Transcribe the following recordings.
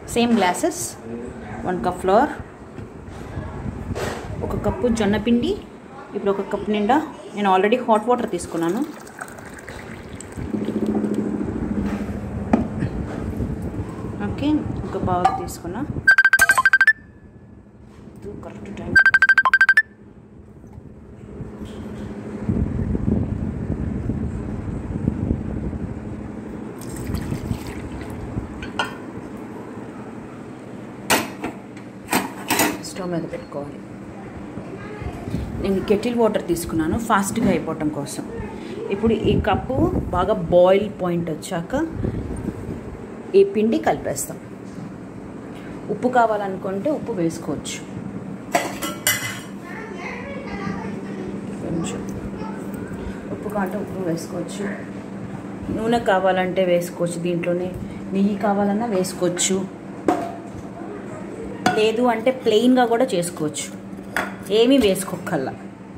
Same glasses one cup flour ఒక cup జొన్న పిండి ఇప్పుడు ఒక కప్ నిండా నేను ఆల్రెడీ హాట్ వాటర్ తీసుకున్నాను ఓకే ఒక బౌల్ తీసుకున్నా ఇది కరెక్ట్ టైం స్టవ్ మీద పెట్టుకోవాలి నేను కెటిల్ వాటర్ తీసుకున్నాను ఫాస్ట్గా అయిపోవటం కోసం ఇప్పుడు ఈ కప్పు బాగా బాయిల్ పాయింట్ వచ్చాక ఈ పిండి కలిపేస్తాం ఉప్పు కావాలనుకుంటే ఉప్పు వేసుకోవచ్చు కొంచెం ఉప్పు కావాలంటే ఉప్పు వేసుకోవచ్చు నూనె కావాలంటే వేసుకోవచ్చు దీంట్లోనే నెయ్యి కావాలన్నా వేసుకోవచ్చు లేదు అంటే ప్లెయిన్గా కూడా చేసుకోవచ్చు ఏమీ వేసుకోకల్లా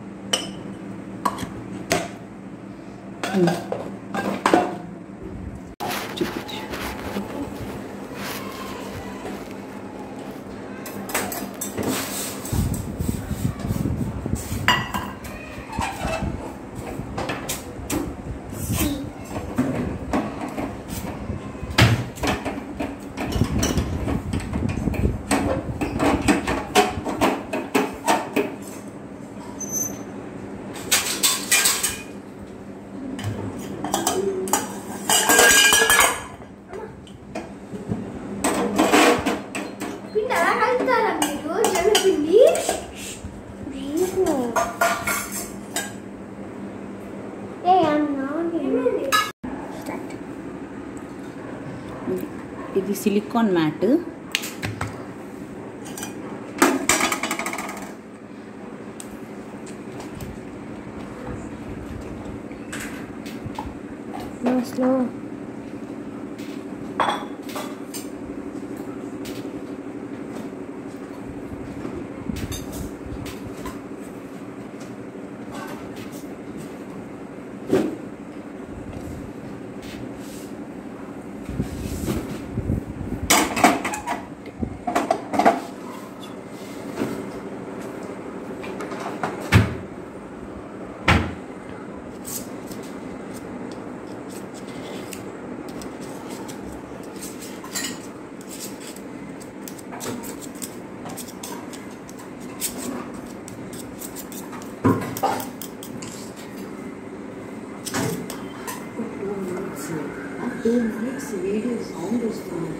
పిండి ఎలా కలుపుతారా మీరు జొన్నపిండి ఏ అన్నా ఇది silicone mat slow slow two minutes video sound వస్తుంది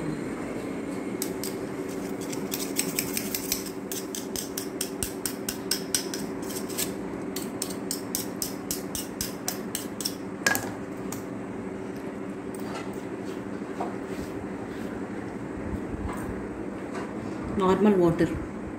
normal water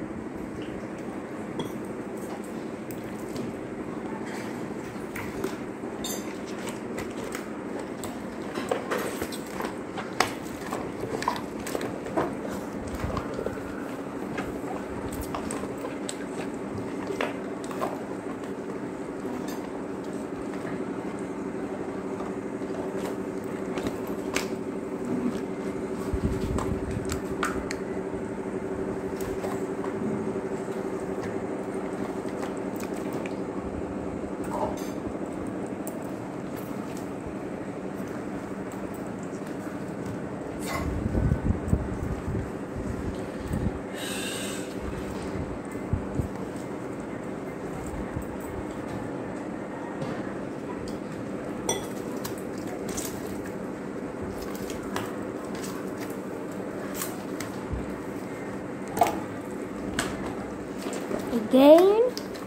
Again.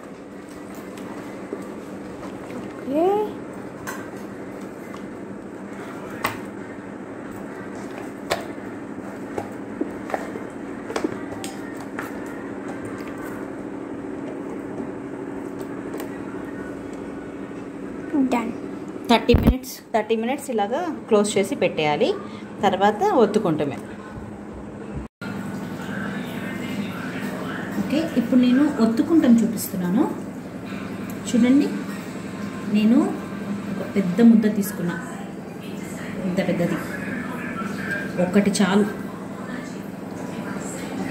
Okay. Done. Thirty minutes thirty minutes ఇలాగా క్లోజ్ చేసి పెట్టేయాలి తర్వాత ఒత్తుకుంటామే ఓకే ఇప్పుడు నేను ఒత్తుకుంటాం చూపిస్తున్నాను చూడండి నేను ఒక పెద్ద ముద్ద తీసుకున్నా ఇంత పెద్దది ఒకటి చాలు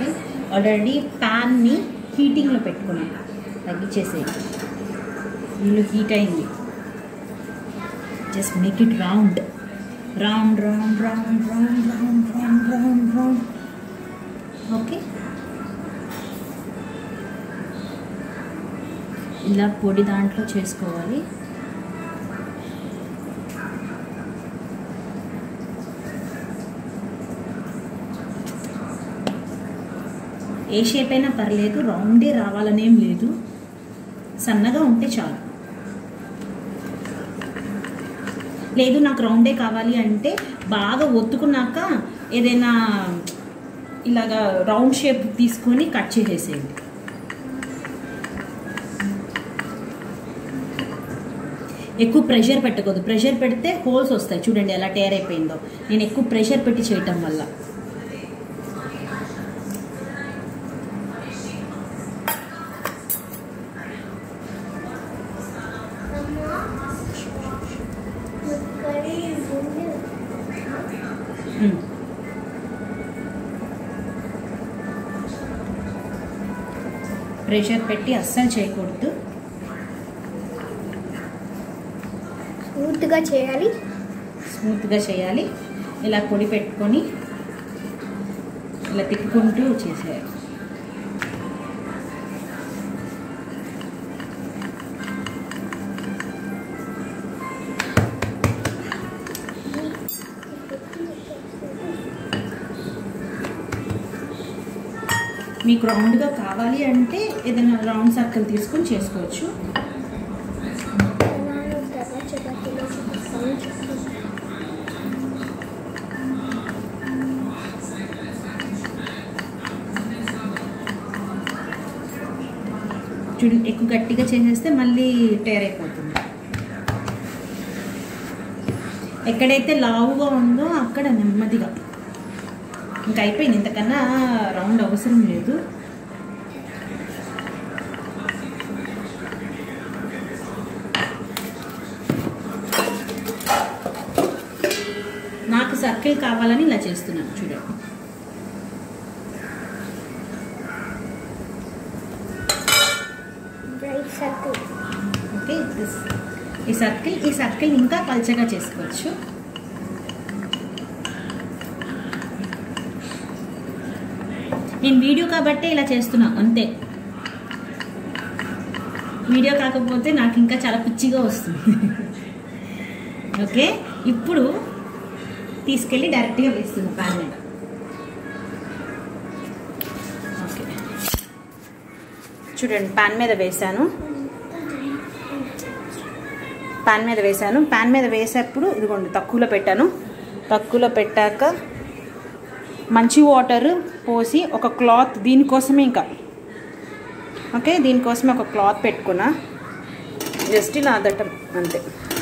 ఓకే ఆల్రెడీ ప్యాన్ని హీటింగ్లో పెట్టుకున్నాను తగ్గించేసేయండి ఇల్లు హీట్ అయింది just make it round round round round round round round round round okay ఇలా పొడి దాంట్లో చేసుకోవాలి ఏ షేప్ అయినా పర్లేదు రౌండే రావాలనేం లేదు సన్నగా ఉంటే చాలు లేదు నాకు రౌండే కావాలి అంటే బాగా ఒత్తుకున్నాక ఏదైనా ఇలాగా రౌండ్ షేప్ తీసుకొని కట్ చేసేసేయండి ఎక్కువ ప్రెషర్ పెట్టకూడదు ప్రెషర్ పెడితే హోల్స్ వస్తాయి చూడండి ఎలా టేర్ అయిపోయిందో నేను ఎక్కువ ప్రెషర్ పెట్టి చేయటం వల్ల ఉమ్. ప్రెషర్ పెట్టి అస్సలు చేయకూడదు స్మూత్గా చేయాలి స్మూత్గా చేయాలి ఇలా పొడి పెట్టుకొని ఇలా తిప్పుకుంటూ చేసేయాలి మీకు రౌండ్గా కావాలి అంటే ఏదైనా రౌండ్ సర్కిల్ తీసుకొని చేసుకోవచ్చు చూడు ఎక్కువ గట్టిగా చేసేస్తే మళ్ళీ టేర్ అయిపోతుంది ఎక్కడైతే లావుగా ఉందో అక్కడ నెమ్మదిగా ఇంకా అయిపోయింది ఇంతకన్నా రౌండ్ అవసరం లేదు నాకు సర్కిల్ కావాలని ఇలా చేస్తున్నాను చూడండి బ్రైట్ సర్కిల్ ఓకే దిస్ ఈ సర్కిల్ ఈ సర్కిల్ ఇంకా పల్చగా చేసుకోవచ్చు నేను వీడియో కాబట్టి ఇలా చేస్తున్నా అంతే వీడియో కాకపోతే నాకు ఇంకా చాలా పిచ్చిగా వస్తుంది ఓకే ఇప్పుడు తీసుకెళ్ళి డైరెక్ట్గా వేస్తున్నా ప్యాన్ మీద ఓకే చూడండి ప్యాన్ మీద వేసాను ప్యాన్ మీద వేసాను ప్యాన్ మీద వేసేప్పుడు ఇదిగోండి తక్కువలో పెట్టాను తక్కువలో పెట్టాక మంచి వాటర్ పోసి ఒక క్లాత్ దీనికోసమే ఇంకా ఓకే దీనికోసమే ఒక క్లాత్ పెట్టుకున్నా జస్ట్ ఇలా అదటం అంతే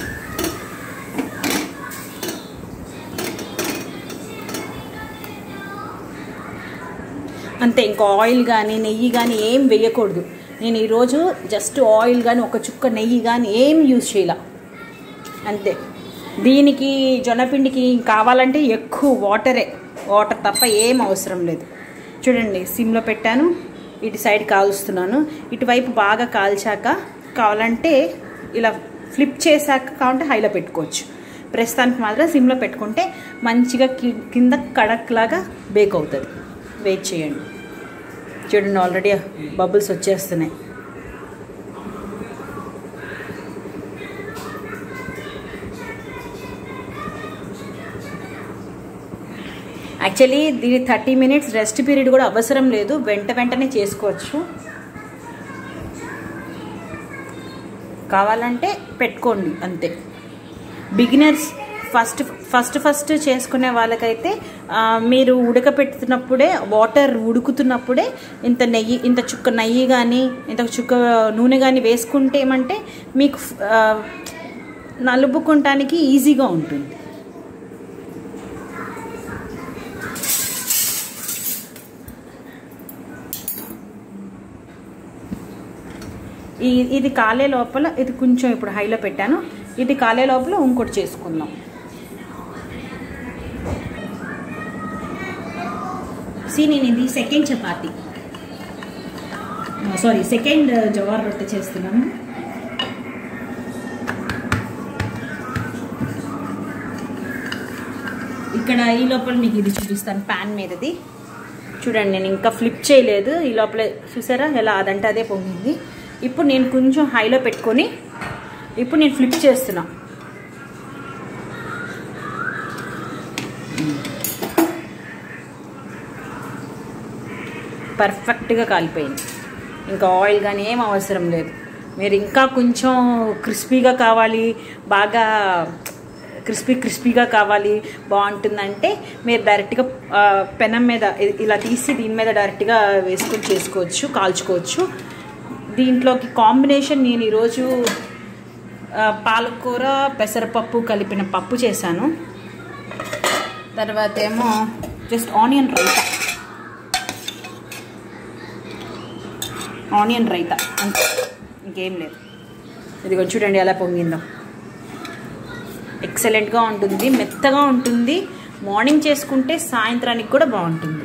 అంతే ఇంకా ఆయిల్ కానీ నెయ్యి కానీ ఏం వేయకూడదు నేను ఈరోజు జస్ట్ ఆయిల్ కానీ ఒక చుక్క నెయ్యి కానీ ఏం యూజ్ చేయాల అంతే దీనికి జొన్నపిండికి కావాలంటే ఎక్కువ వాటరే వాటర్ తప్ప ఏం అవసరం లేదు చూడండి సిమ్లో పెట్టాను ఇటు సైడ్ కాలుస్తున్నాను ఇటువైపు బాగా కాల్చాక కావాలంటే ఇలా ఫ్లిప్ చేశాక కావాలంటే హైలో పెట్టుకోవచ్చు ప్రస్తుతానికి మాత్రం సిమ్లో పెట్టుకుంటే మంచిగా కి- కింద కడక్ లాగా బేక్ అవుతుంది వెయిట్ చేయండి చూడండి ఆల్రెడీ బబుల్స్ వచ్చేస్తున్నాయి యాక్చువల్లీ దీని థర్టీ మినిట్స్ రెస్ట్ పీరియడ్ కూడా అవసరం లేదు వెంట వెంటనే చేసుకోవచ్చు కావాలంటే పెట్టుకోండి అంతే బిగినర్స్ ఫస్ట్ ఫస్ట్ ఫస్ట్ చేసుకునే వాళ్ళకైతే ఆ, మీరు ఉడకపెడుతున్నప్పుడే వాటర్ ఉడుకుతున్నప్పుడే ఇంత నెయ్యి ఇంత చుక్క నెయ్యి కానీ ఇంత చుక్క నూనె కానీ వేసుకుంటే ఏమంటే మీకు ఆ, నలుపుకుంటానికి ఈజీగా ఉంటుంది ఈ ఇది కాలే లోపల ఇది కొంచెం ఇప్పుడు హైలో పెట్టాను ఇది కాలే లోపల ఇంకోటి చేసుకుందాం సి నేను ఇది second chapati sorry second jowar రొట్టె చేస్తున్నాను ఇక్కడ ఈ లోపల మీకు ఇది చూపిస్తాను ప్యాన్ మీదది చూడండి నేను ఇంకా ఫ్లిప్ చేయలేదు ఈ లోపల చూసారా ఎలా అదంటే అదే పొంగింది ఇప్పుడు నేను కొంచెం హైలో పెట్టుకొని ఇప్పుడు నేను ఫ్లిప్ చేస్తున్నా పర్ఫెక్ట్గా కాలిపోయింది ఇంకా ఆయిల్ కానీ ఏం అవసరం లేదు మీరు ఇంకా కొంచెం క్రిస్పీగా కావాలి బాగా క్రిస్పీ క్రిస్పీగా కావాలి బాగుంటుందంటే మీరు డైరెక్ట్గా ఆ, పెనం మీద ఇ- ఇలా తీసి దీని మీద డైరెక్ట్గా వేసుకొని చేసుకోవచ్చు కాల్చుకోవచ్చు దీంట్లోకి కాంబినేషన్ నేను ఈరోజు ఆ, పాలకూర పెసరపప్పు కలిపిన పప్పు చేశాను తర్వాత ఏమో just onion raita onion raita అంతే ఇంకేం లేదు ఇదిగో చూడండి ఎలా పొంగిందో ఎక్సలెంట్గా ఉంటుంది మెత్తగా ఉంటుంది మార్నింగ్ చేసుకుంటే సాయంత్రానికి కూడా బాగుంటుంది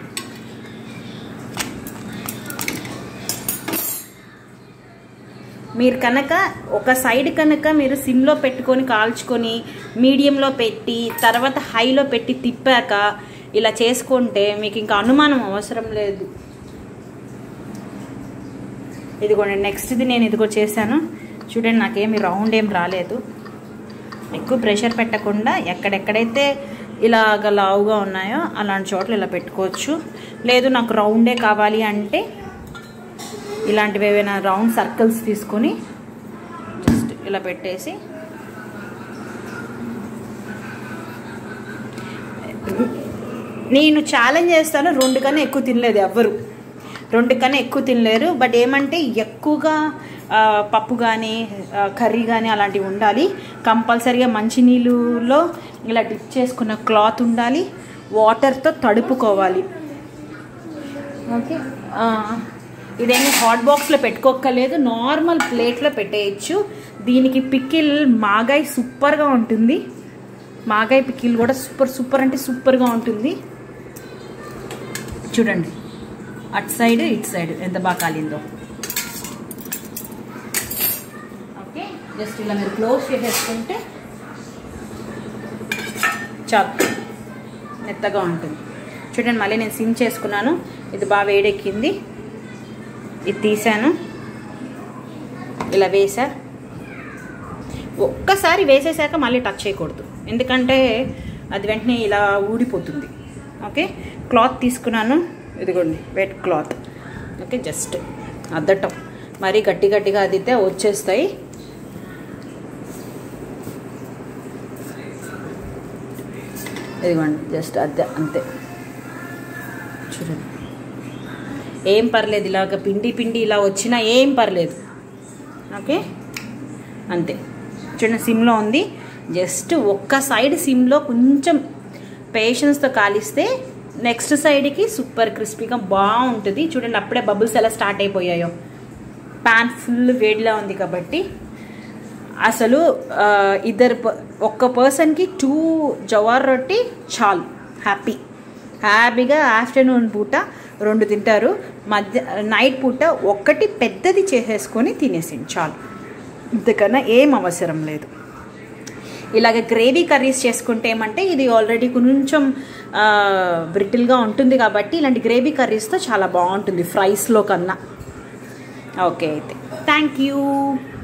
మీరు కనుక ఒక సైడ్ కనుక మీరు సిమ్లో పెట్టుకొని కాల్చుకొని మీడియంలో పెట్టి తర్వాత హైలో పెట్టి తిప్పాక ఇలా చేసుకుంటే మీకు ఇంకా అనుమానం అవసరం లేదు ఇదిగోండి నెక్స్ట్ది నేను ఇదిగో చేశాను చూడండి నాకేమి రౌండ్ ఏం రాలేదు ఎక్కువ ప్రెషర్ పెట్టకుండా ఎక్కడెక్కడైతే ఇలాగ లావుగా ఉన్నాయో అలాంటి చోట్ల ఇలా పెట్టుకోవచ్చు లేదు నాకు రౌండే కావాలి అంటే ఇలాంటివి ఏవైనా రౌండ్ సర్కిల్స్ తీసుకొని జస్ట్ ఇలా పెట్టేసి నేను ఛాలెంజ్ చేస్తాను రెండు కన్నా ఎక్కువ తినలేదు ఎవ్వరు రెండు కన్నా ఎక్కువ తినలేరు బట్ ఏమంటే ఎక్కువగా ఆ, పప్పు కానీ కర్రీ కానీ అలాంటివి ఉండాలి కంపల్సరీగా మంచినీళ్ళలో ఇలా డిప్ చేసుకున్న క్లాత్ ఉండాలి వాటర్తో తడుపుకోవాలి ఓకే ఆ, ఇదేమి హాట్ బాక్స్లో పెట్టుకోక్కర్లేదు నార్మల్ ప్లేట్లో పెట్టేయచ్చు దీనికి పికిల్ మాగాయ్ సూపర్గా ఉంటుంది మాగాయ్ పికిల్ కూడా సూపర్ సూపర్ అంటే సూపర్గా ఉంటుంది చూడండి అటు సైడ్ ఇటు సైడ్ ఎంత బాగా కాలిందో ఓకే జస్ట్ ఇలా మీరు క్లోజ్ చేసేసుకుంటే చాలు మెత్తగా ఉంటుంది చూడండి మళ్ళీ నేను సిమ్ చేసుకున్నాను ఇది బాగా వేడెక్కింది ఇది తీసాను ఇలా వేసా ఒక్కసారి వేసేసాక మళ్ళీ టచ్ చేయకూడదు ఎందుకంటే అది వెంటనే ఇలా ఊడిపోతుంది ఓకే క్లాత్ తీసుకున్నాను ఇదిగోండి వెట్ క్లాత్ ఓకే జస్ట్ అద్దటం మరీ గట్టి గట్టిగా అదితే వచ్చేస్తాయి ఇదిగోండి జస్ట్ అద్దె అంతే చూడండి ఏం పర్లేదు ఇలాగ పిండి పిండి ఇలా వచ్చినా ఏం పర్లేదు ఓకే అంతే చూడండి సిమ్లో ఉంది జస్ట్ ఒక్క సైడ్ సిమ్లో కొంచెం పేషెన్స్తో కాలిస్తే నెక్స్ట్ సైడ్కి సూపర్ క్రిస్పీగా బాగుంటుంది చూడండి అప్పుడే బబుల్స్ ఎలా స్టార్ట్ అయిపోయాయో ప్యాన్ ఫుల్ వేడిలా ఉంది కాబట్టి అసలు ఆ, ఇద్దరు ప- ఒక్క పర్సన్కి టూ జవార్ రొట్టి చాలు హ్యాపీ హ్యాపీగా ఆఫ్టర్నూన్ పూట రెండు తింటారు మధ్య నైట్ పూట ఒక్కటి పెద్దది చేసేసుకొని తినేసింది చాలు ఇంతకన్నా ఏం అవసరం లేదు ఇలాగ గ్రేవీ కర్రీస్ చేసుకుంటే ఏమంటే ఇది ఆల్రెడీ కొంచెం బ్రిటిల్గా ఉంటుంది కాబట్టి ఇలాంటి గ్రేవీ కర్రీస్తో చాలా బాగుంటుంది ఫ్రైస్లో కన్నా ఓకే అయితే థ్యాంక్ యూ